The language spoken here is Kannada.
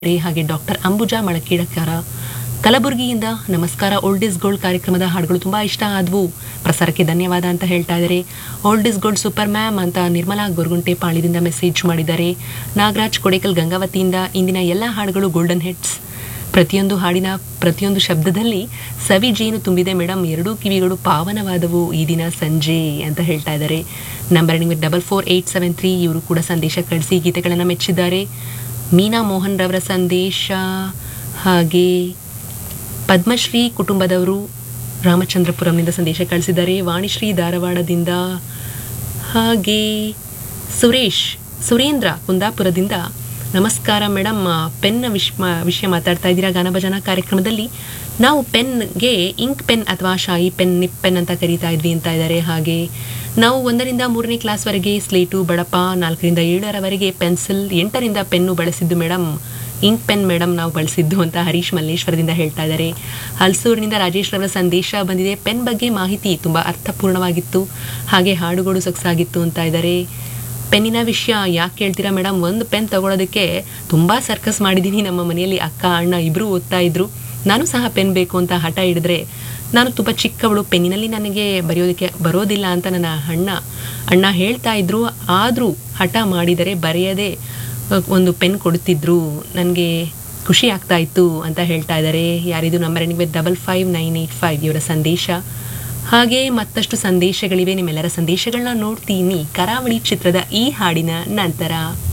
ರೇ ಹಾಗೆ ಡಾಕ್ಟರ್ ಅಂಬುಜಾ ಮಳಕೀಡಕರ ಕಲಬುರಗಿಯಿಂದ ನಮಸ್ಕಾರ ಓಲ್ಡ್ ಇಸ್ ಗೋಲ್ಡ್ ಕಾರ್ಯಕ್ರಮದ ಹಾಡುಗಳು ತುಂಬ ಇಷ್ಟ ಆದವು ಪ್ರಸಾರಕ್ಕೆ ಧನ್ಯವಾದ ಅಂತ ಹೇಳ್ತಾ ಇದ್ದಾರೆ old is gold super ma'am ಅಂತ ನಿರ್ಮಲಾ ಗೊರಗುಂಟೆ ಪಾಳ್ಯದಿಂದ ಮೆಸೇಜ್ ಮಾಡಿದ್ದಾರೆ ನಾಗರಾಜ್ ಕೊಡೇಕಲ್ ಗಂಗಾವತಿಯಿಂದ ಇಂದಿನ ಎಲ್ಲ ಹಾಡುಗಳು ಗೋಲ್ಡನ್ ಹಿಟ್ಸ್ ಪ್ರತಿಯೊಂದು ಹಾಡಿನ ಪ್ರತಿಯೊಂದು ಶಬ್ದದಲ್ಲಿ ಸವಿ ಜೇನು ತುಂಬಿದೆ ಮೇಡಮ್ ಎರಡೂ ಕಿವಿಗಳು ಪಾವನವಾದವು ಈ ದಿನ ಸಂಜೆ ಅಂತ ಹೇಳ್ತಾ ಇದ್ದಾರೆ ನಂಬರ್ ನಿಮಗೆ double four eight seven three ಇವರು ಕೂಡ ಸಂದೇಶ ಕಳಿಸಿ ಗೀತೆಗಳನ್ನು ಮೆಚ್ಚಿದ್ದಾರೆ ಮೀನಾ ಮೋಹನ್ ರವರ ಸಂದೇಶ ಹಾಗೆ ಪದ್ಮಶ್ರೀ ಕುಟುಂಬದವರು ರಾಮಚಂದ್ರಪುರಂನಿಂದ ಸಂದೇಶ ಕಳಿಸಿದ್ದಾರೆ ವಾಣಿಶ್ರೀ ಧಾರವಾಡದಿಂದ ಹಾಗೆ ಸುರೇಶ್ ಸುರೇಂದ್ರ ಕುಂದಾಪುರದಿಂದ ನಮಸ್ಕಾರ ಮೇಡಮ್ ಪೆನ್ನ ವಿಷ್ ವಿಷಯ ಮಾತಾಡ್ತಾ ಇದ್ದೀರಾ ಗಾನಭಜನಾ ಕಾರ್ಯಕ್ರಮದಲ್ಲಿ ನಾವು ಪೆನ್ಗೆ ಇಂಕ್ ಪೆನ್ ಅಥವಾ ಶಾಯಿ ಪೆನ್ ನಿಪ್ ಪೆನ್ ಅಂತ ಕರೀತಾ ಇದ್ವಿ ಅಂತ ಇದ್ದಾರೆ ಹಾಗೆ ನಾವು ಒಂದರಿಂದ ಮೂರನೇ ಕ್ಲಾಸ್ವರೆಗೆ ಸ್ಲೇಟು ಬಡಪ ನಾಲ್ಕರಿಂದ ಏಳರವರೆಗೆ ಪೆನ್ಸಿಲ್ ಎಂಟರಿಂದ ಪೆನ್ನು ಬಳಸಿದ್ದು ಮೇಡಮ್ ಇಂಕ್ ಪೆನ್ ಮೇಡಮ್ ನಾವು ಬಳಸಿದ್ದು ಅಂತ ಹರೀಶ್ ಮಲ್ಲೇಶ್ವರದಿಂದ ಹೇಳ್ತಾ ಇದ್ದಾರೆ ಹಲ್ಸೂರಿನಿಂದ ರಾಜೇಶ್ ರವರ ಸಂದೇಶ ಬಂದಿದೆ ಪೆನ್ ಬಗ್ಗೆ ಮಾಹಿತಿ ತುಂಬ ಅರ್ಥಪೂರ್ಣವಾಗಿತ್ತು ಹಾಗೆ ಹಾಡುಗಳು ಸೊಗಸಾಗಿತ್ತು ಅಂತ ಇದ್ದಾರೆ ಪೆನ್ನಿನ ವಿಷಯ ಯಾಕೆ ಕೇಳ್ತೀರಾ ಮೇಡಮ್ ಒಂದು ಪೆನ್ ತಗೊಳ್ಳೋದಕ್ಕೆ ತುಂಬ ಸರ್ಕಸ್ ಮಾಡಿದ್ದೀನಿ ನಮ್ಮ ಮನೆಯಲ್ಲಿ ಅಕ್ಕ ಅಣ್ಣ ಇಬ್ಬರು ಓದ್ತಾ ಇದ್ರು ನಾನು ಸಹ ಪೆನ್ ಬೇಕು ಅಂತ ಹಠ ಹಿಡಿದ್ರೆ ನಾನು ತುಂಬ ಚಿಕ್ಕವಳು ಪೆನ್ನಿನಲ್ಲಿ ನನಗೆ ಬರೆಯೋದಕ್ಕೆ ಬರೋದಿಲ್ಲ ಅಂತ ನನ್ನ ಅಣ್ಣ ಅಣ್ಣ ಹೇಳ್ತಾ ಇದ್ರು ಆದರೂ ಹಠ ಮಾಡಿದರೆ ಬರೆಯದೆ ಒಂದು ಪೆನ್ ಕೊಡ್ತಿದ್ರು ನನಗೆ ಖುಷಿ ಆಗ್ತಾ ಇತ್ತು ಅಂತ ಹೇಳ್ತಾ ಇದ್ದಾರೆ ಯಾರಿದು ನಂಬರ್ ನಿಮಗೆ double five nine eight five ಇವರ ಸಂದೇಶ ಹಾಗೆ ಮತ್ತಷ್ಟು ಸಂದೇಶಗಳಿವೆ ನಿಮ್ಮೆಲ್ಲರ ಸಂದೇಶಗಳನ್ನ ನೋಡ್ತೀನಿ ಕರಾವಳಿ ಚಿತ್ರದ ಈ ಹಾಡಿನ ನಂತರ